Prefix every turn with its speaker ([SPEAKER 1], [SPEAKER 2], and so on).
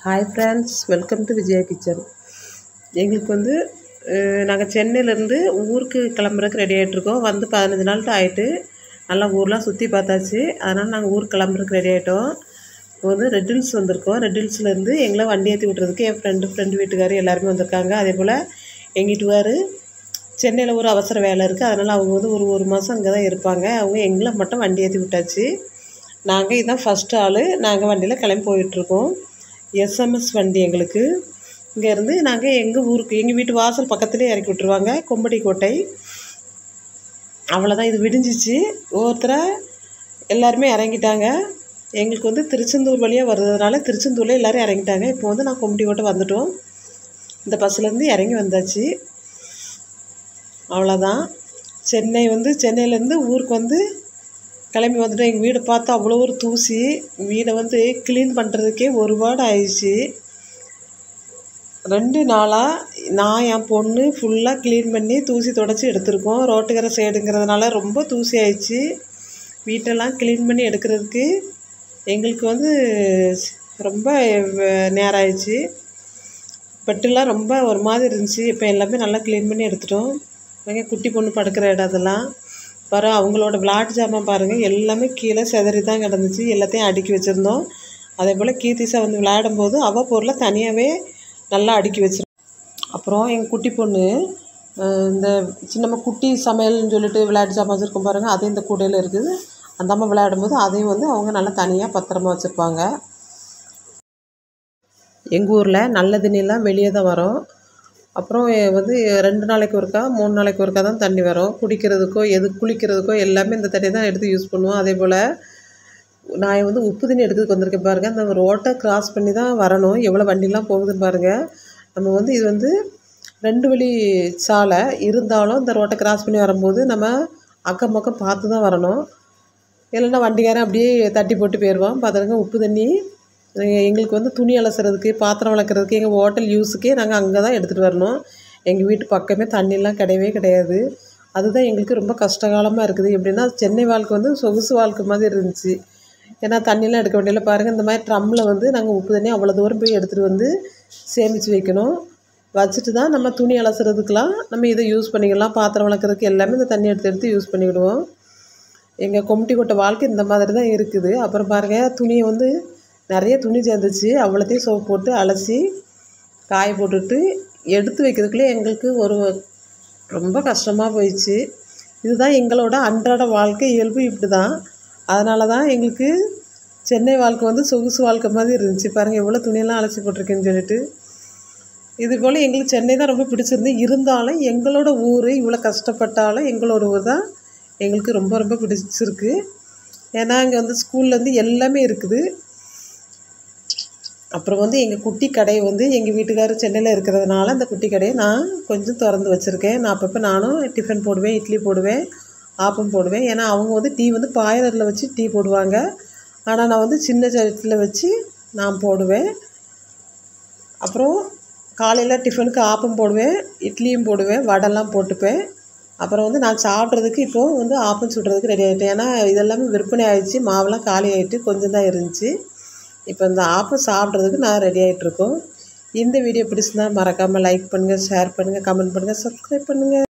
[SPEAKER 1] hi friends welcome to Vijaya kitchen எங்களுக்கு வந்து நாங்கள் சென்னையிலேருந்து ஊருக்கு கிளம்புறதுக்கு ரெடி ஆகிட்ருக்கோம் வந்து பதினஞ்சு நாள்கிட்ட ஆகிட்டு நல்லா ஊர்லாம் சுற்றி பார்த்தாச்சு அதனால் நாங்கள் ஊருக்கு கிளம்புறதுக்கு ரெடி ஆகிட்டோம் இப்போ வந்து ரெட் ஹில்ஸ் வந்திருக்கோம் ரெட் ஹில்ஸ்லேருந்து எங்களை வண்டி ஏற்றி விட்றதுக்கு என் ஃப்ரெண்டு ஃப்ரெண்டு வீட்டுக்கார் எல்லாருமே வந்திருக்காங்க அதே போல் எங்கள் வீட்டுக்கார் சென்னையில் ஒரு அவசர வேலை இருக்குது அதனால் அவங்க வந்து ஒரு ஒரு மாதம் அங்கே தான் இருப்பாங்க அவங்க எங்களை மட்டும் வண்டி ஏற்றி விட்டாச்சு நாங்கள் இதுதான் ஃபஸ்ட்டு ஆள் நாங்கள் வண்டியில் கிளம்பி போயிட்டுருக்கோம் எஸ்எம்எஸ் வண்டி எங்களுக்கு இங்கேருந்து நாங்கள் எங்கள் ஊருக்கு எங்கள் வீட்டு வாசல் பக்கத்துலேயே இறக்கி விட்ருவாங்க கொம்படி கோட்டை அவ்வளோதான் இது விடிஞ்சிச்சு ஒவ்வொருத்தராக எல்லாருமே இறங்கிட்டாங்க எங்களுக்கு வந்து திருச்செந்தூர் வழியாக வர்றதுனால திருச்செந்தூரில் எல்லோரும் இறங்கிட்டாங்க இப்போ வந்து நான் கொம்படி கோட்டை வந்துட்டோம் இந்த பஸ்ஸுலேருந்து இறங்கி வந்தாச்சு அவ்வளோதான் சென்னை வந்து சென்னையிலேருந்து ஊருக்கு வந்து கிளம்பி வந்துட்டோம் எங்கள் வீடை பார்த்தா அவ்வளோ ஒரு தூசி வீடை வந்து க்ளீன் பண்ணுறதுக்கே ஒரு வாரம் ஆயிடுச்சு ரெண்டு நாளாக நான் என் பொண்ணு ஃபுல்லாக க்ளீன் பண்ணி தூசி தொடச்சி எடுத்திருக்கோம் ரோட்டுக்கரை சைடுங்கிறதுனால ரொம்ப தூசி ஆயிடுச்சு வீட்டெல்லாம் க்ளீன் பண்ணி எடுக்கிறதுக்கு எங்களுக்கு வந்து ரொம்ப நேரம் ஆயிடுச்சு பெட்டுலாம் ரொம்ப ஒரு மாதிரி இருந்துச்சு இப்போ எல்லாமே நல்லா க்ளீன் பண்ணி எடுத்துட்டோம் எங்கள் குட்டி பொண்ணு படுக்கிற இடம் அதெல்லாம் பாரு அவங்களோட விளாட்டு ஜாமான் பாருங்கள் எல்லாமே கீழே செதறி தான் கிடந்துச்சு எல்லாத்தையும் அடுக்கி வச்சுருந்தோம் அதே போல் கீர்த்திசா வந்து விளையாடும் போது அவள் பொருளை தனியாகவே நல்லா அடுக்கி வச்சிருந்தோம் அப்புறம் எங்கள் குட்டி பொண்ணு இந்த சின்னம்மா குட்டி சமையல்னு சொல்லிட்டு விளையாட்டு ஜாமான் வச்சுருக்கோம் பாருங்கள் அதுவும் இந்த கூடையில் இருக்குது அந்த அம்மா விளையாடும் போது அதையும் வந்து அவங்க நல்லா தனியாக பத்திரமா வச்சுருப்பாங்க எங்கள் ஊரில் நல்ல தண்ணியெலாம் வெளியே தான் வரும் அப்புறம் வந்து ரெண்டு நாளைக்கு ஒருக்கா மூணு நாளைக்கு ஒருக்கா தான் தண்ணி வரும் குடிக்கிறதுக்கோ எது குளிக்கிறதுக்கோ எல்லாமே இந்த தண்ணி தான் எடுத்து யூஸ் பண்ணுவோம் அதே போல் நான் வந்து உப்பு தண்ணி எடுக்கிறதுக்கு வந்திருக்கேன் பாருங்கள் அந்த ரோட்டை கிராஸ் பண்ணி தான் வரணும் எவ்வளோ வண்டிலாம் போகுதுன்னு பாருங்கள் நம்ம வந்து இது வந்து ரெண்டு வழி சாலை இருந்தாலும் இந்த ரோட்டை கிராஸ் பண்ணி வரும்போது நம்ம அக்கம் பக்கம் பார்த்து தான் வரணும் இல்லைன்னா வண்டிக்காரன் அப்படியே தட்டி போட்டு போயிடுவான் பார்த்துருங்க உப்பு தண்ணி எங்களுக்கு வந்து துணி அலசுறதுக்கு பாத்திரம் வளர்க்குறதுக்கு எங்கள் ஹோட்டல் யூஸுக்கே நாங்கள் அங்கே தான் எடுத்துகிட்டு வரணும் எங்கள் வீட்டு பக்கமே தண்ணிலாம் கிடையவே கிடையாது அதுதான் எங்களுக்கு ரொம்ப கஷ்டகாலமாக இருக்குது எப்படின்னா சென்னை வாழ்க்கை வந்து சொகுசு வாழ்க்கை மாதிரி இருந்துச்சு ஏன்னா தண்ணிலாம் எடுக்க வேண்டியதில்ல பாருங்கள் இந்த மாதிரி ட்ரம்மில் வந்து நாங்கள் உப்பு தண்ணி அவ்வளோ தூரம் போய் எடுத்துகிட்டு வந்து சேமித்து வைக்கணும் வச்சுட்டு தான் நம்ம துணி அலசுறதுக்கெலாம் நம்ம இதை யூஸ் பண்ணிக்கலாம் பாத்திரம் வளர்க்குறதுக்கு எல்லாமே இந்த தண்ணி எடுத்து எடுத்து யூஸ் பண்ணிவிடுவோம் எங்கள் கொம்டி கொட்டை வாழ்க்கை இந்த மாதிரி தான் இருக்குது அப்புறம் பாருங்கள் துணியை வந்து நிறைய துணி சேர்ந்துச்சு அவ்வளோத்தையும் சோப் போட்டு அலசி காய போட்டுட்டு எடுத்து வைக்கிறதுக்குள்ளே எங்களுக்கு ஒரு ரொம்ப கஷ்டமாக போயிடுச்சு இதுதான் எங்களோட அன்றாட வாழ்க்கை இயல்பு இப்படி தான் அதனால தான் எங்களுக்கு சென்னை வாழ்க்கை வந்து சொகுசு வாழ்க்கை மாதிரி இருந்துச்சு பாருங்கள் எவ்வளோ துணியெல்லாம் அலசி போட்டிருக்கேன்னு சொல்லிட்டு இது போல் எங்களுக்கு சென்னை தான் ரொம்ப பிடிச்சிருந்து இருந்தாலும் எங்களோட ஊர் இவ்வளோ கஷ்டப்பட்டாலும் எங்களோட ஊர் தான் எங்களுக்கு ரொம்ப ரொம்ப பிடிச்சிருக்கு ஏன்னா இங்கே வந்து ஸ்கூல்லேருந்து எல்லாமே இருக்குது அப்புறம் வந்து எங்கள் குட்டி கடையை வந்து எங்கள் வீட்டுக்காரர் சென்னையில் இருக்கிறதுனால அந்த குட்டி கடையை நான் கொஞ்சம் திறந்து வச்சுருக்கேன் நான் அப்பப்போ நானும் டிஃபன் போடுவேன் இட்லி போடுவேன் ஆப்பம் போடுவேன் ஏன்னா அவங்க வந்து டீ வந்து பாயலரில் வச்சு டீ போடுவாங்க ஆனால் நான் வந்து சின்ன சட்டியில் வச்சு நான் போடுவேன் அப்புறம் காலையில் டிஃபனுக்கு ஆப்பம் போடுவேன் இட்லியும் போடுவேன் வடைலாம் போட்டுப்பேன் அப்புறம் வந்து நான் சாப்பிட்றதுக்கு இப்போது வந்து ஆப்பம் சுடுறதுக்கு ரெடி ஆகிட்டேன் ஏன்னா இதெல்லாமே விற்பனை ஆகிடுச்சு மாவெல்லாம் காலி ஆகிட்டு கொஞ்சம் தான் இருந்துச்சு இப்போ இந்த ஆப்பம் சாப்பிட்றதுக்கு நான் ரெடி ஆகிட்ருக்கோம் இந்த வீடியோ பிடிச்சிருந்தா மறக்காமல் லைக் பண்ணுங்கள் ஷேர் பண்ணுங்கள் கமெண்ட் பண்ணுங்கள் சப்ஸ்கிரைப் பண்ணுங்கள்